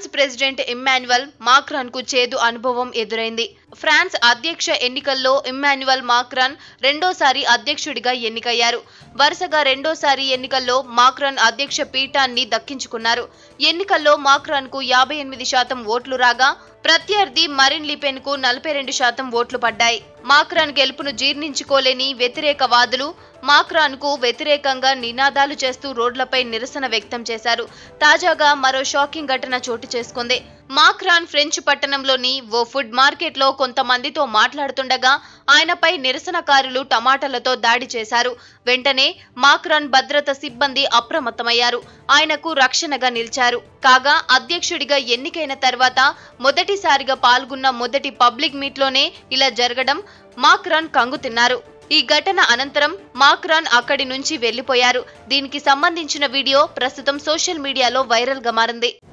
France president Emmanuel Macron కు చేదు అనుభవం ఎదురైంది ఫ్రాన్స్ అధ్యక్ష ఎన్నికల్లో ఇమ్మాన్యువల్ మాక్రాన్ రెండోసారి అధ్యక్షుడిగా ఎన్నికయ్యారు వరుసగా రెండోసారి ఎన్నికల్లో మాక్రాన్ అధ్యక్ష పీఠాన్ని దక్కించుకున్నారు ఎన్నికల్లో మాక్రాన్ కు యాభై ఎనిమిది శాతం ఓట్లు రాగా ప్రత్యర్థి మరిన్ లిపెన్ కు నలభై రెండు శాతం ఓట్లు పడ్డాయి మాక్రాన్ గెలుపును జీర్ణించుకోలేని వ్యతిరేక వాదులు మాక్రాన్ కు వ్యతిరేకంగా నినాదాలు చేస్తూ రోడ్లపై నిరసన వ్యక్తం చేశారు తాజాగా మరో షాకింగ్ ఘటన చోటు చేసుకుంది మాక్రాన్ ఫ్రెంచ్ పట్టణంలోని ఓ ఫుడ్ మార్కెట్లో కొంతమందితో మాట్లాడుతుండగా ఆయనపై నిరసనకారులు టమాటాలతో దాడి చేశారు వెంటనే మాక్రాన్ భద్రత సిబ్బంది అప్రమత్తమయ్యారు ఆయనకు రక్షణగా నిలిచారు కాగా అధ్యక్షుడిగా ఎన్నికైన తర్వాత మొదటిసారిగా పాల్గొన్న మొదటి పబ్లిక్ మీట్లోనే ఇలా జరగడం మాక్రాన్ కంగుతిన్నారు ఈ ఘటన అనంతరం మాక్రాన్ అక్కడి నుంచి వెళ్లిపోయారు దీనికి సంబంధించిన వీడియో ప్రస్తుతం సోషల్ మీడియాలో వైరల్ గా మారింది